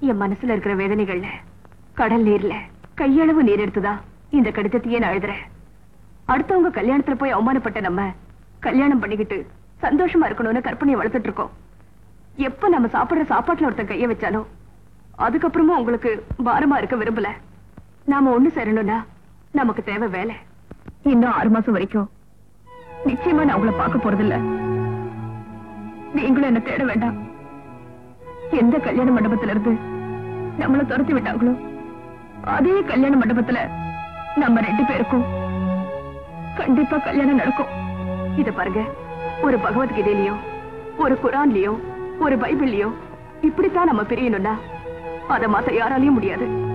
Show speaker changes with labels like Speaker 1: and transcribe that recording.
Speaker 1: என் மனசுல இருக்கிற வேதனைகள்ல கடல் நீர்ல கையளவு நீர் எடுத்துதா இந்த கடிதத்தையே நான் எழுதுறேன் அடுத்தவங்க கல்யாணத்துல போய் அவமானப்பட்ட நம்ம கல்யாணம் பண்ணிக்கிட்டு சந்தோஷமா இருக்கணும்னு கற்பனையை வளர்த்துட்டு இருக்கோம் எப்ப நம்ம சாப்பிடுற சாப்பாட்டுல ஒருத்தன் கைய வச்சாலும் அதுக்கப்புறமும் உங்களுக்கு பாரமா இருக்க விரும்பல நாம ஒண்ணு சேரணும்னா நமக்கு தேவை வேலை இன்னும் ஆறு மாசம் வரைக்கும் நிச்சயமா நான் உங்களை பார்க்க போறதில்ல நீங்களும் என்ன தேட வேண்டாம் எந்த கல்யாண மண்டபத்துல இருந்து நம்மள துரத்தி விட்டாங்களோ அதே கல்யாண மண்டபத்துல நம்ம ரெண்டு பேருக்கும் கண்டிப்பா கல்யாணம் நடக்கும் இத பாருங்க ஒரு பகவத்கீதையிலயோ ஒரு குரான்லயோ ஒரு பைபிள்லயோ இப்படித்தான் நம்ம பிரியணும்னா அதை மாத்த யாராலையும் முடியாது